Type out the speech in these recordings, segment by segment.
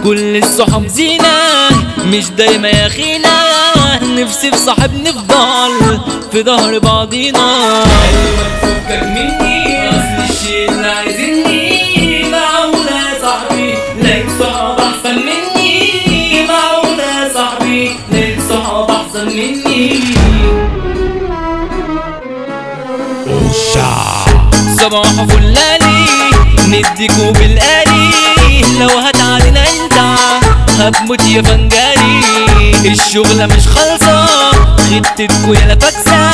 كل الصحاب زينة مش دايما يا خينا نفسي في صاحب نفضل في ظهر بعضينا فكك مني اصل الشيء اللي عايزني معقولة يا صاحبي لقيت صحاب احسن مني معقولة يا صاحبي لقيت صحاب احسن مني صباح فلاني نديكوا بالآلي لو هتعلنا انت هتموت يا فنجاني الشغلة مش خالصة خدتكوا يا فاكسة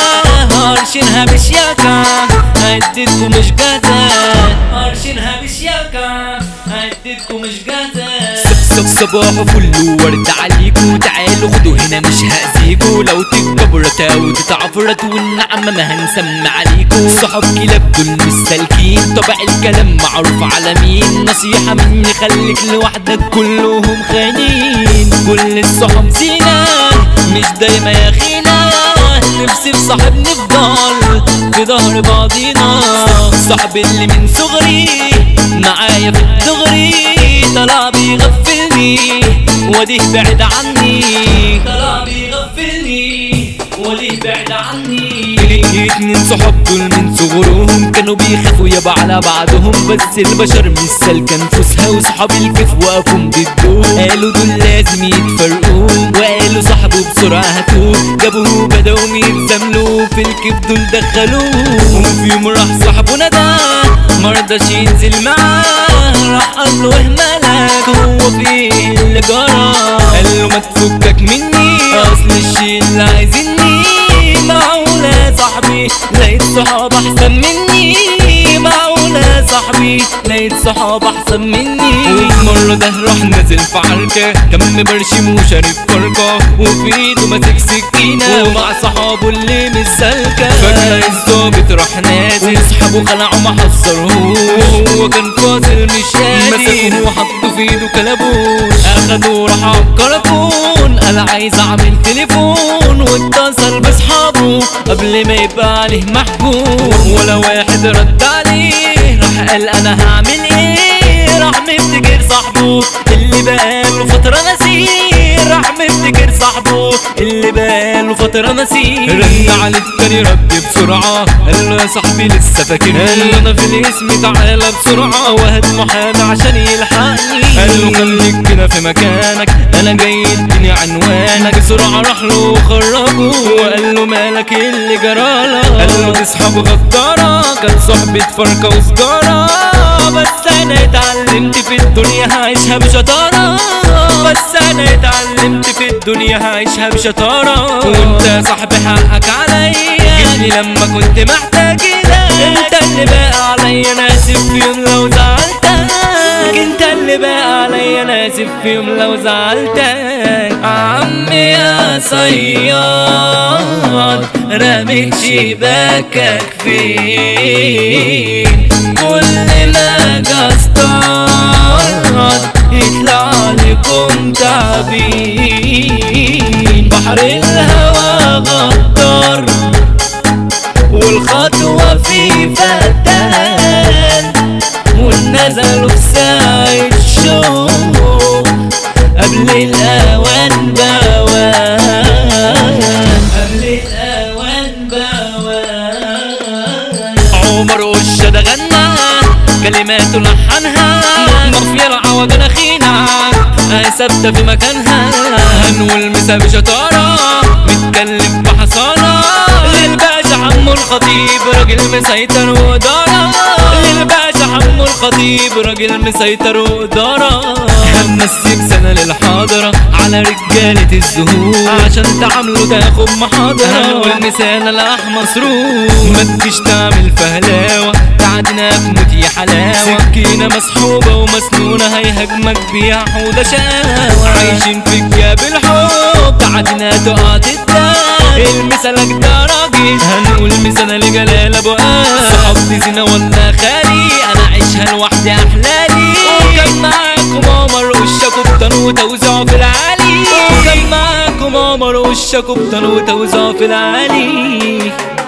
هرشنها بشياكة هديتكوا مش جاهزة هرشنها بشياكة هديتكوا مش جاهزة صباح فل ورد عليكوا تعالوا خدوا هنا مش هأذيكوا لو تتكبرت وتتعفرت والنعمة ما هنسمع عليكوا صحاب كلاب دول مش سالكين طبع الكلام معروف على مين نصيحة مني خليك لوحدك كلهم خاينين كل الصحاب زينة مش دايما يا خينا نفسي في صاحب نفضل في ظهر بعضينا صاحب اللي من صغري معايا في الدغري طلع بيغفلني وديه بعد عني طلع بيغفلني وديه بعد عني اتنين صحاب دول من صغرهم كانوا بيخافوا يابا على بعضهم بس البشر مش سالكة نفوسها وصحاب الكيف وقفوا ضدهم قالوا دول لازم يتفرقوا وقالوا صاحبه بسرعة هاتوه جابوه بدأوا يتزاملوا في الكيف دول دخلوه وفي يوم راح صاحبنا ده مرضاش ينزل معاه راح قال له إيه مالك هو في إيه اللي جرى قال له ما تفكك مني اصل الشي اللي عايزني معقولة يا صاحبي لقيت صحاب احسن مني معقولة يا صاحبي لقيت صحاب احسن مني وفي مرة ده راح نازل في عركة كان مبرشم وشارب فرقة وفي ايده ماسك سكينة ومع صحابه اللي مش سالكة فجأة الظابط راح نازل واصحابه خلعوا ما حذرهوش وهو كان فاصل مش قادر مسكوه وحطوا في ايده كلبوش اخدوه راح عالكرتون قال عايز اعمل تليفون واتصل باصحابه قبل ما يبقى عليه محجوب ولا واحد رد عليه راح قال انا هعمل ايه راح مفتكر صاحبه اللي بقاله فترة نسيه راح مفتكر صاحبه اللي بقاله فترة نسيه رن على التاني رد بسرعة قال له يا صاحبي لسه فاكرني قال له انا في الاسم تعالى بسرعة وهات محامي عشان يلحقني قال له خليك كده في مكانك انا جاي اديني عنوانك بسرعة راح له وخرجه وقال له مالك إيه اللي جرالك قال له دي صحاب غدارة كانت صحبة فرقة وسجارة بس انا اتعلمت في الدنيا هعيشها بشطارة بس انا اتعلمت في الدنيا هعيشها بشطارة وانت يا صاحبي حقك عليا جيتني لما كنت محتاج ده انت اللي بقى عليا انا اسف في يوم لو زعلتك انت اللي بقى عليا انا اسف في يوم لو زعلتك عمي يا صياد رامي شباكك فين كل ما جاستار يطلع لكم تعبين بحر الهوى غدار والخطوة في فتان والنزل في ساعة شوق قبل الأوان بوان قبل الأوان بوان عمر وش ده غنى كلماته لحنها مغفية العوض أخينا ثابتة في مكانها هنقول مسا بشطارة متكلم بحصانة للباشا عمو الخطيب راجل مسيطر وإدارة للباشا عمو الخطيب راجل مسيطر وإدارة هنسيب سنة للحاضرة على رجالة الزهور عشان تعاملوا تاخد محاضرة والمثال الأحمر مسروق ما تجيش تعمل فهلاوة تعدنا بموت يا حلاوة سكينة مسحوبة ومسنونة هيهاجمك بيها حودة شاوة عايشين في جياب الحب تعدنا تقع تتلاقى المثلك ده راجل هنقول مثلا لجلال ابو قاس صحابتي زينة ولا خالي انا عيشها لوحدي احلالي وكان معاكم عمر والشكوبتن وتوزيعه في العالي وكان معاكم عمر والشكوبتن وتوزيعه في العالي